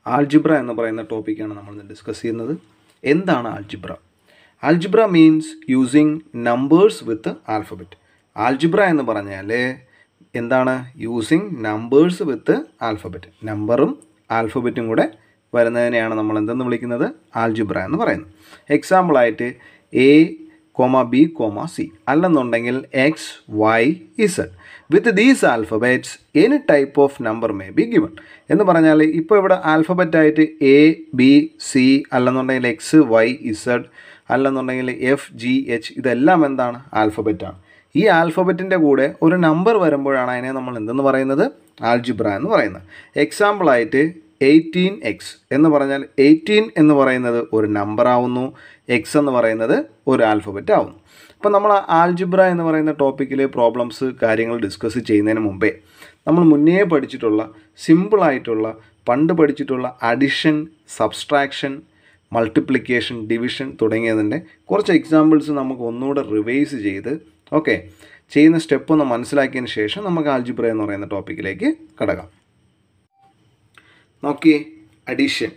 algebra എന്ന് പറയുന്ന ടോപ്പിക്കാണ് നമ്മൾ ഇന്ന് ഡിസ്കസ് ചെയ്യുന്നത് എന്താണ് algebra algebra means using numbers with alphabet algebra എന്ന് പറഞ്ഞാൽ എന്താണ് യൂസിങ് നമ്പേഴ്സ് വിത്ത് ആൽഫബറ്റ് നമ്പറും ആൽഫബറ്റും കൂടെ വരുന്നതിനെയാണ് നമ്മൾ എന്തെന്ന് വിളിക്കുന്നത് ആൾജിബ്ര എന്ന് പറയുന്നത് എക്സാമ്പിളായിട്ട് A comma B comma C അല്ലെന്നുണ്ടെങ്കിൽ X Y Z with these alphabets any type of number may be given എന്ന് പറഞ്ഞാൽ ഇപ്പോൾ ഇവിടെ ആൽഫബറ്റായിട്ട് എ ബി സി അല്ലെന്നുണ്ടെങ്കിൽ എക്സ് വൈ ഇസഡ് അല്ലെന്നുണ്ടെങ്കിൽ എഫ് ജി എച്ച് ഇതെല്ലാം എന്താണ് ആൽഫബറ്റാണ് ഈ ആൽഫബറ്റിൻ്റെ കൂടെ ഒരു നമ്പർ വരുമ്പോഴാണ് അതിനെ നമ്മൾ എന്തെന്ന് പറയുന്നത് ആൽജിബ്ര എന്ന് പറയുന്നത് എക്സാമ്പിളായിട്ട് എയ്റ്റീൻ എക്സ് എന്ന് പറഞ്ഞാൽ എയ്റ്റീൻ എന്ന് പറയുന്നത് ഒരു നമ്പർ ആവുന്നു എക്സ് എന്ന് പറയുന്നത് ഒരു ആൽഫബറ്റ് ആവുന്നു അപ്പോൾ നമ്മൾ ആൽജിബ്ര എന്ന് പറയുന്ന ടോപ്പിക്കിൽ പ്രോബ്ലംസ് കാര്യങ്ങൾ ഡിസ്കസ് ചെയ്യുന്നതിന് മുമ്പേ നമ്മൾ മുന്നേ പഠിച്ചിട്ടുള്ള സിമ്പിളായിട്ടുള്ള പണ്ട് പഠിച്ചിട്ടുള്ള അഡിഷൻ സബ്സ്ട്രാക്ഷൻ മൾട്ടിപ്ലിക്കേഷൻ ഡിവിഷൻ തുടങ്ങിയതിൻ്റെ കുറച്ച് എക്സാമ്പിൾസ് നമുക്ക് ഒന്നുകൂടെ റിവൈസ് ചെയ്ത് ഓക്കെ ചെയ്യുന്ന സ്റ്റെപ്പ് ഒന്ന് മനസ്സിലാക്കിയതിന് ശേഷം നമുക്ക് ആൽജിബ്ര എന്ന് പറയുന്ന ടോപ്പിക്കിലേക്ക് കടക്കാം നോക്കിയേ അഡീഷൻ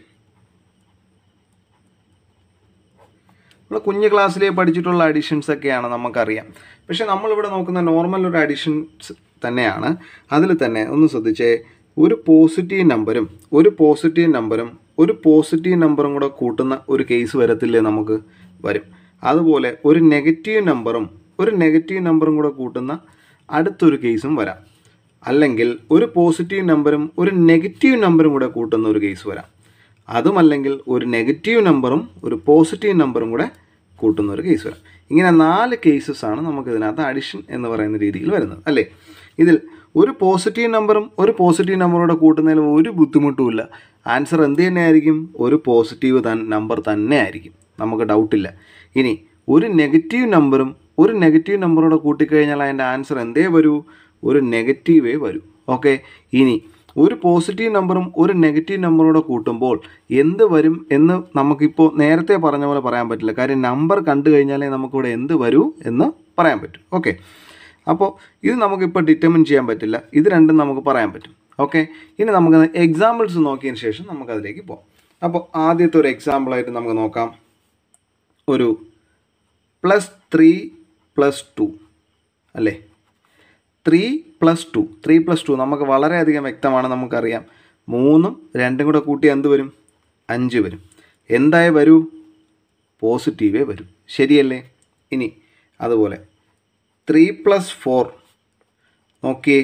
നമ്മൾ കുഞ്ഞു ക്ലാസ്സിൽ പഠിച്ചിട്ടുള്ള അഡീഷൻസ് ഒക്കെയാണ് നമുക്കറിയാം പക്ഷേ നമ്മളിവിടെ നോക്കുന്ന നോർമൽ ഒരു അഡീഷൻസ് തന്നെയാണ് അതിൽ തന്നെ ഒന്ന് ശ്രദ്ധിച്ചേ ഒരു പോസിറ്റീവ് നമ്പരും ഒരു പോസിറ്റീവ് നമ്പറും ഒരു പോസിറ്റീവ് നമ്പറും കൂടെ കൂട്ടുന്ന ഒരു കേസ് വരത്തില്ലേ നമുക്ക് വരും അതുപോലെ ഒരു നെഗറ്റീവ് നമ്പറും ഒരു നെഗറ്റീവ് നമ്പറും കൂടെ കൂട്ടുന്ന അടുത്തൊരു കേസും വരാം അല്ലെങ്കിൽ ഒരു പോസിറ്റീവ് നമ്പറും ഒരു നെഗറ്റീവ് നമ്പറും കൂടെ കൂട്ടുന്ന ഒരു കേസ് വരാം അതുമല്ലെങ്കിൽ ഒരു നെഗറ്റീവ് നമ്പറും ഒരു പോസിറ്റീവ് നമ്പറും കൂടെ കൂട്ടുന്ന ഒരു കേസ് വരാം ഇങ്ങനെ നാല് കേസസ് ആണ് നമുക്ക് ഇതിനകത്ത് അഡിഷൻ എന്ന് പറയുന്ന രീതിയിൽ വരുന്നത് അല്ലേ ഇതിൽ ഒരു പോസിറ്റീവ് നമ്പറും ഒരു പോസിറ്റീവ് നമ്പറൂടെ കൂട്ടുന്നതിൽ ഒരു ബുദ്ധിമുട്ടുമില്ല ആൻസർ എന്ത് തന്നെയായിരിക്കും ഒരു പോസിറ്റീവ് തൻ നമ്പർ തന്നെ ആയിരിക്കും നമുക്ക് ഡൗട്ടില്ല ഇനി ഒരു നെഗറ്റീവ് നമ്പറും ഒരു നെഗറ്റീവ് നമ്പറൂടെ കൂട്ടിക്കഴിഞ്ഞാൽ അതിൻ്റെ ആൻസർ എന്തേ വരൂ ഒരു നെഗറ്റീവേ വരൂ ഓക്കെ ഇനി ഒരു പോസിറ്റീവ് നമ്പറും ഒരു നെഗറ്റീവ് നമ്പറൂടെ കൂട്ടുമ്പോൾ എന്ത് വരും എന്ന് നമുക്കിപ്പോൾ നേരത്തെ പറഞ്ഞ പോലെ പറയാൻ പറ്റില്ല കാര്യം നമ്പർ കണ്ടു കഴിഞ്ഞാലേ നമുക്കിവിടെ എന്ത് വരൂ എന്ന് പറയാൻ പറ്റും ഓക്കെ അപ്പോൾ ഇത് നമുക്കിപ്പോൾ ഡിറ്റർമിൻ ചെയ്യാൻ പറ്റില്ല ഇത് രണ്ടും നമുക്ക് പറയാൻ പറ്റും ഓക്കെ ഇനി നമുക്ക് എക്സാമ്പിൾസ് നോക്കിയതിന് ശേഷം നമുക്കതിലേക്ക് പോകാം അപ്പോൾ ആദ്യത്തെ ഒരു എക്സാമ്പിളായിട്ട് നമുക്ക് നോക്കാം ഒരു പ്ലസ് ത്രീ പ്ലസ് ടു അല്ലേ three plus two three plus two നമുക്ക് വളരെയധികം വ്യക്തമാണ് നമുക്കറിയാം മൂന്നും രണ്ടും കൂടെ കൂട്ടി എന്ത് വരും അഞ്ച് വരും എന്തായി വരൂ പോസിറ്റീവേ വരും ശരിയല്ലേ ഇനി അതുപോലെ ത്രീ പ്ലസ് ഫോർ നോക്കിയേ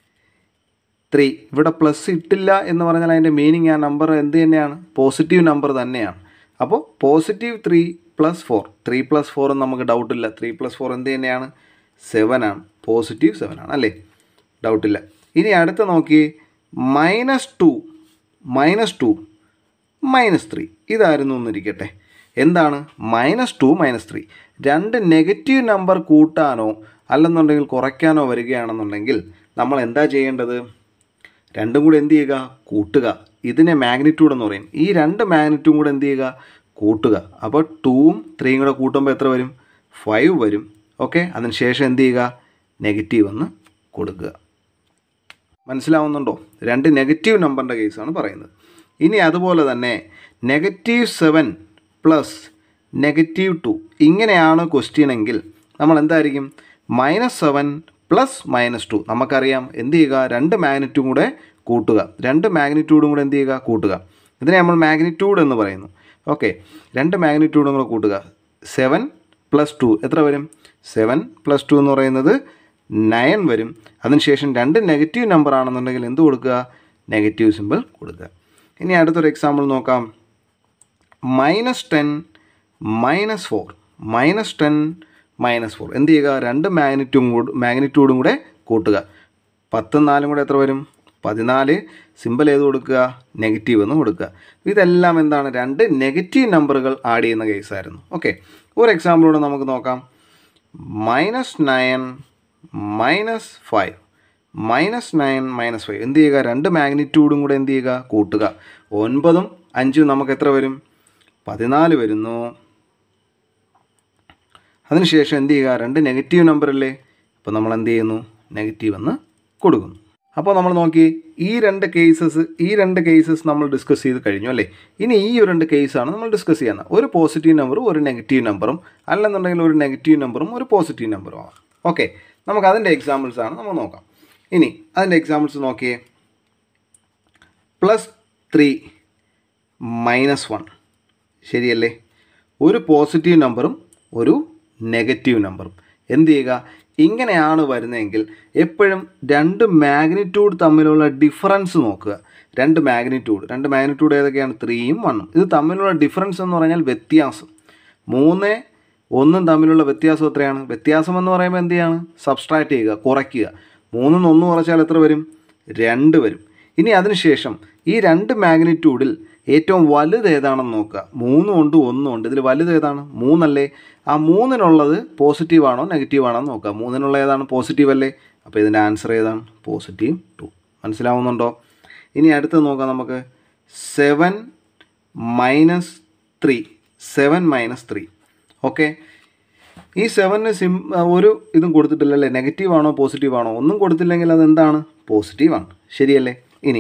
ത്രീ ഇവിടെ പ്ലസ് ഇട്ടില്ല എന്ന് പറഞ്ഞാൽ അതിൻ്റെ മീനിങ് ആ നമ്പർ എന്ത് തന്നെയാണ് പോസിറ്റീവ് നമ്പർ തന്നെയാണ് അപ്പോൾ positive three plus four three plus four നമുക്ക് ഡൗട്ടില്ല ത്രീ പ്ലസ് ഫോർ എന്ത് തന്നെയാണ് സെവൻ ആണ് പോസിറ്റീവ് സെവൻ ആണ് അല്ലേ ഡൗട്ടില്ല ഇനി അടുത്ത നോക്കി minus two minus two minus three ഇതായിരുന്നു എന്നിരിക്കട്ടെ എന്താണ് മൈനസ് ടു മൈനസ് ത്രീ രണ്ട് നെഗറ്റീവ് നമ്പർ കൂട്ടാനോ അല്ലെന്നുണ്ടെങ്കിൽ കുറയ്ക്കാനോ വരികയാണെന്നുണ്ടെങ്കിൽ നമ്മൾ എന്താ ചെയ്യേണ്ടത് രണ്ടും കൂടെ എന്ത് ചെയ്യുക കൂട്ടുക ഇതിനെ മാഗ്നിറ്റ്യൂഡ് എന്ന് പറയും ഈ രണ്ട് മാഗ്നിറ്റ്യൂഡും കൂടെ എന്ത് ചെയ്യുക കൂട്ടുക അപ്പോൾ ടൂവും ത്രീയും കൂടെ കൂട്ടുമ്പോൾ എത്ര വരും ഫൈവ് വരും ഓക്കെ അതിനുശേഷം എന്ത് ചെയ്യുക നെഗറ്റീവ് എന്ന് കൊടുക്കുക മനസ്സിലാവുന്നുണ്ടോ രണ്ട് നെഗറ്റീവ് നമ്പറിൻ്റെ കേസാണ് പറയുന്നത് ഇനി അതുപോലെ തന്നെ negative seven plus negative two ഇങ്ങനെയാണ് ക്വസ്റ്റ്യൻ എങ്കിൽ നമ്മൾ എന്തായിരിക്കും minus seven plus minus two നമുക്കറിയാം എന്ത് ചെയ്യുക രണ്ട് മാഗ്നിറ്റ്യൂഡും കൂടെ കൂട്ടുക രണ്ട് മാഗ്നിറ്റ്യൂഡും കൂടെ എന്ത് ചെയ്യുക കൂട്ടുക ഇതിനെ നമ്മൾ മാഗ്നിറ്റ്യൂഡ് എന്ന് പറയുന്നു ഓക്കെ രണ്ട് മാഗ്നിറ്റ്യൂഡും കൂടെ കൂട്ടുക സെവൻ പ്ലസ് ടു എത്ര വരും സെവൻ പ്ലസ് ടു എന്ന് പറയുന്നത് നയൻ വരും അതിനുശേഷം രണ്ട് നെഗറ്റീവ് നമ്പർ ആണെന്നുണ്ടെങ്കിൽ എന്ത് കൊടുക്കുക നെഗറ്റീവ് സിമ്പിൾ കൊടുക്കുക ഇനി അടുത്തൊരു എക്സാമ്പിൾ നോക്കാം minus ten minus four minus ten minus four എന്ത് ചെയ്യുക രണ്ട് മാഗ്നിറ്റ്യൂഡും കൂടെ മാഗ്നിറ്റ്യൂഡും കൂടെ കൂട്ടുക പത്തും നാലും കൂടെ എത്ര വരും പതിനാല് സിമ്പിൾ ഏത് കൊടുക്കുക നെഗറ്റീവ് എന്ന് കൊടുക്കുക ഇതെല്ലാം എന്താണ് രണ്ട് നെഗറ്റീവ് നമ്പറുകൾ ആഡ് ചെയ്യുന്ന കേസായിരുന്നു ഓക്കെ ഒരു എക്സാമ്പിളൂടെ നമുക്ക് നോക്കാം minus nine minus five minus nine minus five എന്ത് ചെയ്യുക രണ്ട് മാഗ്നിറ്റ്യൂഡും കൂടെ എന്ത് ചെയ്യുക കൂട്ടുക ഒൻപതും അഞ്ചും നമുക്ക് എത്ര വരും പതിനാല് വരുന്നു അതിനുശേഷം എന്ത് ചെയ്യുക രണ്ട് നെഗറ്റീവ് നമ്പറല്ലേ അപ്പോൾ നമ്മൾ എന്ത് ചെയ്യുന്നു നെഗറ്റീവ് എന്ന് കൊടുക്കുന്നു അപ്പോൾ നമ്മൾ നോക്കി ഈ രണ്ട് കേസസ് ഈ രണ്ട് കേസസ് നമ്മൾ ഡിസ്കസ് ചെയ്ത് കഴിഞ്ഞു അല്ലേ ഇനി ഈ ഒരു രണ്ട് കേസാണ് നമ്മൾ ഡിസ്കസ് ചെയ്യുന്നത് ഒരു പോസിറ്റീവ് നമ്പറും ഒരു നെഗറ്റീവ് നമ്പറും അല്ലെന്നുണ്ടെങ്കിൽ ഒരു നെഗറ്റീവ് നമ്പറും ഒരു പോസിറ്റീവ് നമ്പറും ആവാം ഓക്കെ നമുക്ക് അതിൻ്റെ എക്സാമ്പിൾസ് ആണ് നമ്മൾ നോക്കാം ഇനി അതിൻ്റെ എക്സാമ്പിൾസ് നോക്കിയേ പ്ലസ് ത്രീ മൈനസ് വൺ ശരിയല്ലേ ഒരു പോസിറ്റീവ് നമ്പറും ഒരു നെഗറ്റീവ് നമ്പറും എന്ത് ചെയ്യുക ഇങ്ങനെയാണ് വരുന്നതെങ്കിൽ എപ്പോഴും രണ്ട് മാഗ്നിറ്റ്യൂഡ് തമ്മിലുള്ള ഡിഫറൻസ് നോക്കുക രണ്ട് മാഗ്നിറ്റ്യൂഡ് രണ്ട് മാഗ്നിറ്റ്യൂഡ് ഏതൊക്കെയാണ് ത്രീയും വണ്ണും ഇത് തമ്മിലുള്ള ഡിഫറൻസ് എന്ന് പറഞ്ഞാൽ വ്യത്യാസം മൂന്ന് ഒന്നും തമ്മിലുള്ള വ്യത്യാസം എത്രയാണ് വ്യത്യാസം എന്ന് പറയുമ്പോൾ എന്ത് ചെയ്യാണ് സബ്സ്ട്രാക്ട് ചെയ്യുക കുറയ്ക്കുക മൂന്നിൽ നിന്ന് ഒന്ന് കുറച്ചാൽ എത്ര വരും രണ്ട് വരും ഇനി അതിനുശേഷം ഈ രണ്ട് മാഗ്നിറ്റ്യൂഡിൽ ഏറ്റവും വലുത് ഏതാണെന്ന് നോക്കുക മൂന്നും ഉണ്ട് ഒന്നും ഉണ്ട് ഇതിൽ വലുത് ഏതാണ് മൂന്നല്ലേ ആ മൂന്നിനുള്ളത് പോസിറ്റീവ് ആണോ നെഗറ്റീവ് ആണോ എന്ന് നോക്കുക മൂന്നിനുള്ള ഏതാണ് പോസിറ്റീവ് അല്ലേ അപ്പോൾ ഇതിൻ്റെ ആൻസർ ഏതാണ് പോസിറ്റീവ് ടു മനസ്സിലാവുന്നുണ്ടോ ഇനി അടുത്ത് നോക്കാം നമുക്ക് seven minus three seven minus three okay ഈ സെവന് സിം ഒരു ഇതും കൊടുത്തിട്ടില്ലല്ലേ നെഗറ്റീവ് ആണോ പോസിറ്റീവ് ആണോ ഒന്നും കൊടുത്തില്ലെങ്കിൽ അത് എന്താണ് പോസിറ്റീവ് ആണ് ശരിയല്ലേ ഇനി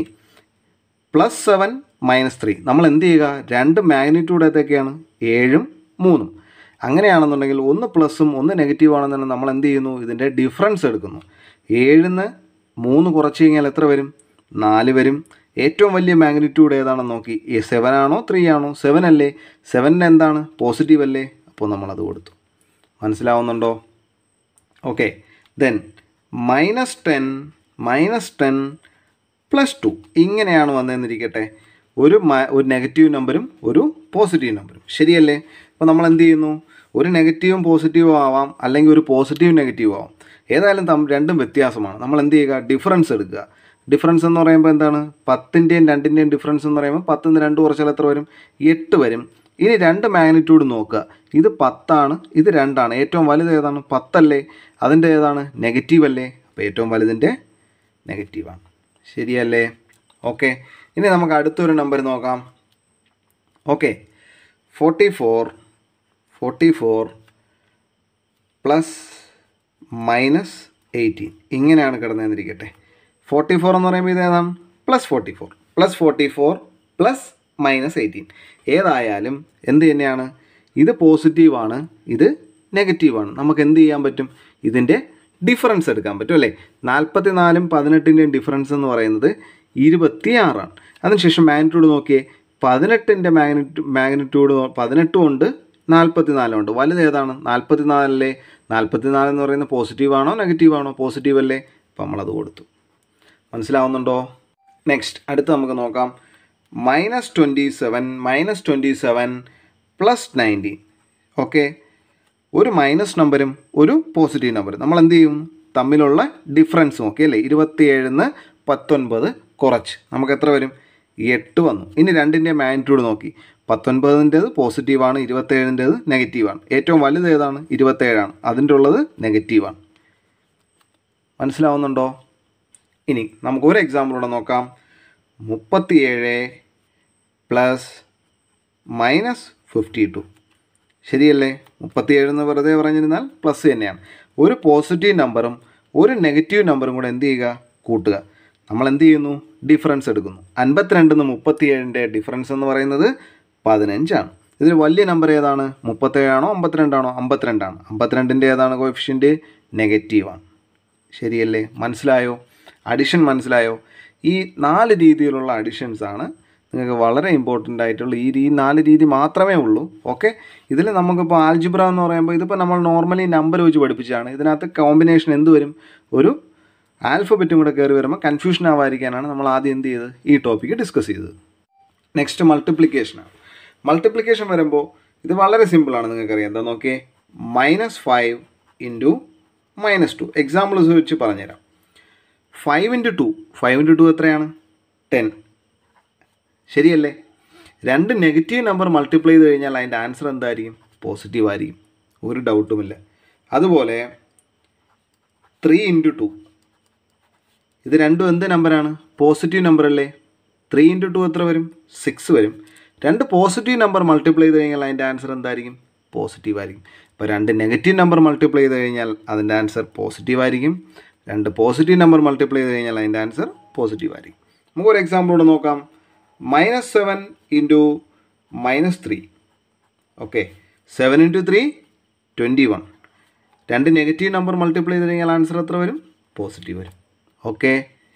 പ്ലസ് സെവൻ മൈനസ് ത്രീ നമ്മൾ എന്ത് ചെയ്യുക രണ്ട് മാഗ്നിറ്റ്യൂഡ് ഏതൊക്കെയാണ് ഏഴും മൂന്നും അങ്ങനെയാണെന്നുണ്ടെങ്കിൽ ഒന്ന് പ്ലസും ഒന്ന് നെഗറ്റീവ് ആണെന്നുണ്ടെങ്കിൽ നമ്മൾ എന്ത് ചെയ്യുന്നു ഇതിൻ്റെ ഡിഫറൻസ് എടുക്കുന്നു ഏഴിന്ന് മൂന്ന് കുറച്ച് കഴിഞ്ഞാൽ എത്ര വരും നാല് വരും ഏറ്റവും വലിയ മാഗ്നിറ്റ്യൂഡ് ഏതാണെന്ന് നോക്കി ഈ സെവൻ ആണോ ത്രീ ആണോ സെവൻ അല്ലേ സെവനിന് എന്താണ് പോസിറ്റീവ് അല്ലേ അപ്പോൾ നമ്മളത് കൊടുത്തു മനസ്സിലാവുന്നുണ്ടോ okay then minus ten minus ten plus two ഇങ്ങനെയാണ് വന്നതെന്നിരിക്കട്ടെ ഒരു മ- ഒരു നെഗറ്റീവ് നമ്പറും ഒരു പോസിറ്റീവ് നമ്പറും ശരിയല്ലേ അപ്പോൾ നമ്മൾ എന്ത് ചെയ്യുന്നു ഒരു നെഗറ്റീവും പോസിറ്റീവും ആവാം അല്ലെങ്കിൽ ഒരു പോസിറ്റീവ് നെഗറ്റീവ് ആവാം ഏതായാലും തം രണ്ടും വ്യത്യാസമാണ് നമ്മൾ എന്ത് ചെയ്യുക ഡിഫറൻസ് എടുക്കുക ഡിഫറൻസ് എന്ന് പറയുമ്പോൾ എന്താണ് പത്തിൻ്റെയും രണ്ടിൻ്റെയും ഡിഫറൻസ് എന്ന് പറയുമ്പോൾ പത്തിന്ന് രണ്ട് കുറച്ചാൽ എത്ര വരും എട്ട് വരും ഇനി രണ്ട് മാഗ്നിറ്റ്യൂഡ് നോക്കുക ഇത് പത്താണ് ഇത് രണ്ടാണ് ഏറ്റവും വലുത് ഏതാണ് പത്തല്ലേ അതിൻ്റെ ഏതാണ് നെഗറ്റീവ് അല്ലേ അപ്പോൾ ഏറ്റവും വലുതിൻ്റെ നെഗറ്റീവാണ് ശരിയല്ലേ ഓക്കെ ഇനി നമുക്ക് അടുത്തൊരു നമ്പർ നോക്കാം okay forty four forty four plus minus eighteen ഇങ്ങനെയാണ് കിടന്നതെന്നിരിക്കട്ടെ ഫോർട്ടി ഫോർ എന്ന് പറയുമ്പോൾ ഇത് ഏതാണ് plus forty four plus forty four plus minus eighteen ഏതായാലും എന്ത് തന്നെയാണ് ഇത് പോസിറ്റീവാണ് ഇത് നെഗറ്റീവാണ് നമുക്ക് എന്ത് ചെയ്യാൻ പറ്റും ഇതിൻ്റെ ഡിഫറൻസ് എടുക്കാൻ പറ്റും അല്ലേ നാൽപ്പത്തി നാലും പതിനെട്ടിൻ്റെയും ഡിഫറൻസ് എന്ന് പറയുന്നത് ഇരുപത്തിയാറാണ് അതിനുശേഷം മാഗ്നിറ്റ്യൂഡ് നോക്കിയേ പതിനെട്ടിൻ്റെ മാഗ്നിറ്റ്യൂ മാഗ്നിറ്റ്യൂഡ് പതിനെട്ടും ഉണ്ട് നാൽപ്പത്തി നാലും ഉണ്ട് വലുത് ഏതാണ് നാൽപ്പത്തി നാലല്ലേ നാൽപ്പത്തി നാല് എന്ന് പറയുന്നത് പോസിറ്റീവ് ആണോ നെഗറ്റീവ് ആണോ പോസിറ്റീവ് അല്ലേ അപ്പം നമ്മളത് കൊടുത്തു മനസ്സിലാവുന്നുണ്ടോ നെക്സ്റ്റ് അടുത്ത് നമുക്ക് നോക്കാം minus twenty seven minus twenty seven plus nineteen okay ഒരു മൈനസ് നമ്പരും ഒരു പോസിറ്റീവ് നമ്പറും നമ്മൾ എന്ത് ചെയ്യും തമ്മിലുള്ള ഡിഫറൻസ് നോക്കി അല്ലേ ഇരുപത്തിയേഴിന്ന് പത്തൊൻപത് കുറച്ച് നമുക്ക് എത്ര വരും എട്ട് വന്നു ഇനി രണ്ടിൻ്റെ മാഗ്നിറ്റ്യൂഡ് നോക്കി പത്തൊൻപതിൻ്റേത് പോസിറ്റീവാണ് ഇരുപത്തേഴിൻ്റേത് നെഗറ്റീവാണ് ഏറ്റവും വലുത് ഏതാണ് ഇരുപത്തേഴാണ് അതിൻ്റെ ഉള്ളത് നെഗറ്റീവാണ് മനസ്സിലാവുന്നുണ്ടോ ഇനി നമുക്ക് ഒരു എക്സാമ്പിളൂടെ നോക്കാം മുപ്പത്തിയേഴ് പ്ലസ് മൈനസ് ഫിഫ്റ്റി ടു ശരിയല്ലേ മുപ്പത്തിയേഴ് എന്ന് വെറുതെ പറഞ്ഞിരുന്നാൽ പ്ലസ് തന്നെയാണ് ഒരു പോസിറ്റീവ് നമ്പറും ഒരു നെഗറ്റീവ് നമ്പറും കൂടെ എന്ത് ചെയ്യുക കൂട്ടുക നമ്മൾ എന്ത് ചെയ്യുന്നു ഡിഫറൻസ് എടുക്കുന്നു അൻപത്തിരണ്ടിന്ന് മുപ്പത്തിയേഴിൻ്റെ ഡിഫറൻസ് എന്ന് പറയുന്നത് പതിനഞ്ചാണ് ഇതിൽ വലിയ നമ്പർ ഏതാണ് മുപ്പത്തേഴാണോ അമ്പത്തിരണ്ടാണോ അമ്പത്തിരണ്ടാണ് അമ്പത്തിരണ്ടിൻ്റെ ഏതാണ് കോഫിഷ്യൻ്റ് നെഗറ്റീവാണ് ശരിയല്ലേ മനസ്സിലായോ അഡിഷൻ മനസ്സിലായോ ഈ നാല് രീതിയിലുള്ള അഡിഷൻസ് ആണ് നിങ്ങൾക്ക് വളരെ ഇമ്പോർട്ടൻ്റ് ആയിട്ടുള്ള ഈ ഈ നാല് രീതി മാത്രമേ ഉള്ളൂ ഓക്കെ ഇതിൽ നമുക്കിപ്പോൾ ആൽജിബ്ര എന്ന് പറയുമ്പോൾ ഇതിപ്പോൾ നമ്മൾ നോർമലി നമ്പർ വെച്ച് പഠിപ്പിച്ചാണ് ഇതിനകത്ത് കോമ്പിനേഷൻ എന്ത് വരും ഒരു ആൽഫബറ്റും കൂടെ കയറി വരുമ്പോൾ കൺഫ്യൂഷൻ ആവാതിരിക്കാനാണ് നമ്മൾ ആദ്യം എന്ത് ചെയ്തത് ഈ ടോപ്പിക്ക് ഡിസ്കസ് ചെയ്തത് നെക്സ്റ്റ് മൾട്ടിപ്ലിക്കേഷനാണ് മൾട്ടിപ്ലിക്കേഷൻ വരുമ്പോൾ ഇത് വളരെ സിമ്പിളാണ് നിങ്ങൾക്കറിയാം എന്താ നോക്കിയേ minus five into minus two examples വെച്ച് പറഞ്ഞുതരാം five into two five into two എത്രയാണ് ടെൻ ശരിയല്ലേ രണ്ട് നെഗറ്റീവ് നമ്പർ മൾട്ടിപ്ലൈ ചെയ്ത് കഴിഞ്ഞാൽ അതിൻ്റെ ആൻസർ എന്തായിരിക്കും പോസിറ്റീവ് ആയിരിക്കും ഒരു ഡൗട്ടുമില്ല അതുപോലെ ത്രീ ഇൻറ്റു ടു ഇത് രണ്ടും എന്ത് നമ്പറാണ് പോസിറ്റീവ് നമ്പർ അല്ലേ ത്രീ ഇൻറ്റു ടു എത്ര വരും സിക്സ് വരും രണ്ട് പോസിറ്റീവ് നമ്പർ മൾട്ടിപ്ലൈ ചെയ്ത് കഴിഞ്ഞാൽ അതിൻ്റെ ആൻസർ എന്തായിരിക്കും പോസിറ്റീവ് ആയിരിക്കും ഇപ്പോൾ രണ്ട് നെഗറ്റീവ് നമ്പർ മൾട്ടിപ്ലൈ ചെയ്ത് കഴിഞ്ഞാൽ അതിൻ്റെ ആൻസർ പോസിറ്റീവ് ആയിരിക്കും രണ്ട് പോസിറ്റീവ് നമ്പർ മൾട്ടിപ്ലൈ ചെയ്ത് കഴിഞ്ഞാൽ അതിൻ്റെ ആൻസർ പോസിറ്റീവ് ആയിരിക്കും നമുക്കൊരു എക്സാമ്പിൾ കൂടെ നോക്കാം minus seven into minus three okay seven into three twenty one രണ്ട് നെഗറ്റീവ് നമ്പർ മൾട്ടിപ്ലൈ ചെയ്ത് കഴിഞ്ഞാൽ ആൻസർ എത്ര വരും പോസിറ്റീവ് വരും ഓക്കെ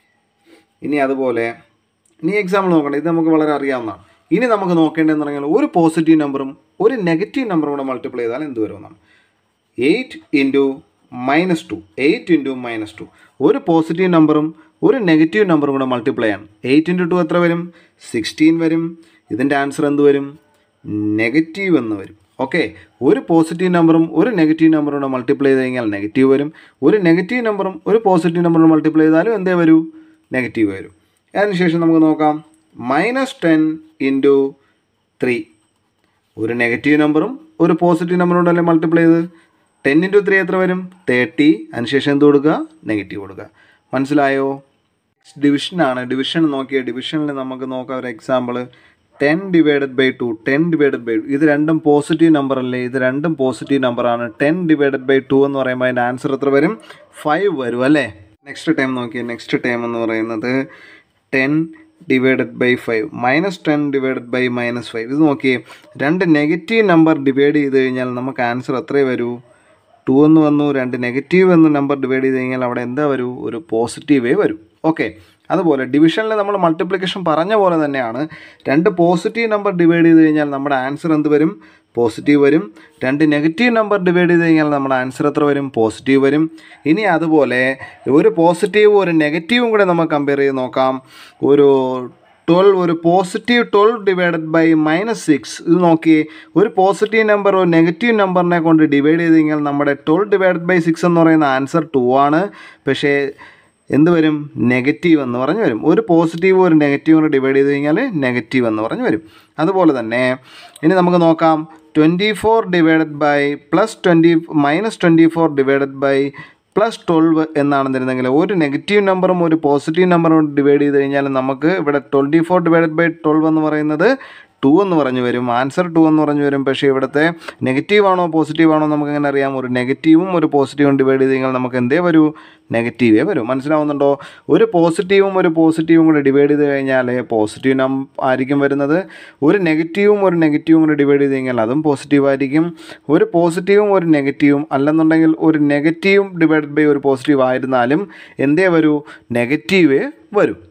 ഇനി അതുപോലെ ഇനി എക്സാമ്പിൾ നോക്കണ്ട ഇത് നമുക്ക് വളരെ അറിയാവുന്നതാണ് ഇനി നമുക്ക് നോക്കേണ്ടതെന്ന് പറഞ്ഞാൽ ഒരു പോസിറ്റീവ് നമ്പറും ഒരു നെഗറ്റീവ് നമ്പറും കൂടെ മൾട്ടിപ്ലൈ ചെയ്താൽ എന്ത് വരുമെന്നാണ് eight into minus two eight into minus two ഒരു പോസിറ്റീവ് നമ്പറും ഒരു നെഗറ്റീവ് നമ്പറും കൂടെ മൾട്ടിപ്ലൈ ആണ് എയ്റ്റ് ഇൻറ്റു ടു എത്ര വരും സിക്സ്റ്റീൻ വരും ഇതിൻ്റെ ആൻസർ എന്ത് വരും നെഗറ്റീവ് എന്ന് വരും ഓക്കെ ഒരു പോസിറ്റീവ് നമ്പറും ഒരു നെഗറ്റീവ് നമ്പറും കൂടെ മൾട്ടിപ്ലൈ ചെയ്ത് കഴിഞ്ഞാൽ നെഗറ്റീവ് വരും ഒരു നെഗറ്റീവ് നമ്പറും ഒരു പോസിറ്റീവ് നമ്പറും മൾട്ടിപ്ലൈ ചെയ്താലും എന്തേ വരൂ നെഗറ്റീവ് വരും അതിനുശേഷം നമുക്ക് നോക്കാം മൈനസ് ടെൻ ഇൻറ്റു ത്രീ ഒരു നെഗറ്റീവ് നമ്പറും ഒരു പോസിറ്റീവ് നമ്പറും ഉണ്ടല്ലേ മൾട്ടിപ്ലൈ ചെയ്ത് ടെൻ ഇൻറ്റു ത്രീ എത്ര വരും തേർട്ടി അതിനുശേഷം എന്ത് കൊടുക്കുക നെഗറ്റീവ് കൊടുക്കുക മനസ്സിലായോ ഡിവിഷനാണ് ഡിവിഷൻ നോക്കിയ ഡിവിഷനിൽ നമുക്ക് നോക്കാം ഒരു example ten divided by two ten divided by ഇത് രണ്ടും പോസിറ്റീവ് നമ്പർ അല്ലേ ഇത് രണ്ടും പോസിറ്റീവ് നമ്പറാണ് ടെൻ ഡിവൈഡഡ് ബൈ ടു എന്ന് പറയുമ്പോൾ അതിൻ്റെ ആൻസർ എത്ര വരും ഫൈവ് വരും അല്ലേ നെക്സ്റ്റ് ടൈം നോക്കിയേ നെക്സ്റ്റ് ടൈം എന്ന് പറയുന്നത് ten divided by five minus ten divided by minus five ഇത് നോക്കിയേ രണ്ട് നെഗറ്റീവ് നമ്പർ ഡിവൈഡ് ചെയ്ത് കഴിഞ്ഞാൽ നമുക്ക് ആൻസർ എത്രയേ വരൂ ടു എന്ന് വന്നു രണ്ട് നെഗറ്റീവ് എന്ന് നമ്പർ ഡിവൈഡ് ചെയ്ത് കഴിഞ്ഞാൽ അവിടെ എന്താ വരൂ ഒരു പോസിറ്റീവേ വരൂ ഓക്കെ അതുപോലെ ഡിവിഷനിൽ നമ്മൾ മൾട്ടിപ്ലിക്കേഷൻ പറഞ്ഞ പോലെ തന്നെയാണ് രണ്ട് പോസിറ്റീവ് നമ്പർ ഡിവൈഡ് ചെയ്ത് കഴിഞ്ഞാൽ നമ്മുടെ ആൻസർ എന്ത് വരും പോസിറ്റീവ് വരും രണ്ട് നെഗറ്റീവ് നമ്പർ ഡിവൈഡ് ചെയ്ത് കഴിഞ്ഞാൽ നമ്മുടെ ആൻസർ എത്ര വരും പോസിറ്റീവ് വരും ഇനി അതുപോലെ ഒരു പോസിറ്റീവും ഒരു നെഗറ്റീവും കൂടെ നമുക്ക് കമ്പയർ ചെയ്ത് നോക്കാം ഒരു ട്വൽവ് ഒരു positive twelve divided by minus six ഇത് നോക്കി ഒരു പോസിറ്റീവ് നമ്പർ ഒരു നെഗറ്റീവ് നമ്പറിനെ കൊണ്ട് ഡിവൈഡ് ചെയ്ത് കഴിഞ്ഞാൽ നമ്മുടെ ട്വൽവ് ഡിവൈഡഡ് ബൈ സിക്സ് എന്ന് പറയുന്ന ആൻസർ ടു ആണ് പക്ഷേ എന്ത് വരും നെഗറ്റീവ് എന്ന് പറഞ്ഞ് വരും ഒരു പോസിറ്റീവ് ഒരു നെഗറ്റീവ് കൂടെ ഡിവൈഡ് ചെയ്ത് കഴിഞ്ഞാൽ നെഗറ്റീവ് എന്ന് പറഞ്ഞ് വരും അതുപോലെ തന്നെ ഇനി നമുക്ക് നോക്കാം twenty four divided by plus twenty minus twenty four divided by plus twelve എന്നാണ് തരുന്നെങ്കിൽ ഒരു നെഗറ്റീവ് നമ്പറും ഒരു പോസിറ്റീവ് നമ്പറും ഡിവൈഡ് ചെയ്ത് കഴിഞ്ഞാൽ നമുക്ക് ഇവിടെ twenty four divided by twelve എന്ന് പറയുന്നത് ടു എന്ന് പറഞ്ഞു വരും ആൻസർ ടു എന്ന് പറഞ്ഞു വരും പക്ഷേ ഇവിടുത്തെ നെഗറ്റീവ് ആണോ പോസിറ്റീവ് ആണോ നമുക്ക് എങ്ങനെ അറിയാം ഒരു നെഗറ്റീവും ഒരു പോസിറ്റീവും ഡിവൈഡ് ചെയ്ത് കഴിഞ്ഞാൽ നമുക്ക് എന്തേ വരൂ നെഗറ്റീവേ വരും മനസ്സിലാവുന്നുണ്ടോ ഒരു പോസിറ്റീവും ഒരു പോസിറ്റീവും കൂടെ ഡിവൈഡ് ചെയ്ത് കഴിഞ്ഞാൽ പോസിറ്റീവ് നം ആയിരിക്കും വരുന്നത് ഒരു നെഗറ്റീവും ഒരു നെഗറ്റീവും കൂടെ ഡിവൈഡ് ചെയ്ത് കഴിഞ്ഞാൽ അതും പോസിറ്റീവ് ആയിരിക്കും ഒരു പോസിറ്റീവും ഒരു നെഗറ്റീവും അല്ലെന്നുണ്ടെങ്കിൽ ഒരു നെഗറ്റീവും ഡിവൈഡ് ബൈ ഒരു പോസിറ്റീവ് ആയിരുന്നാലും എന്തേ വരൂ നെഗറ്റീവേ വരും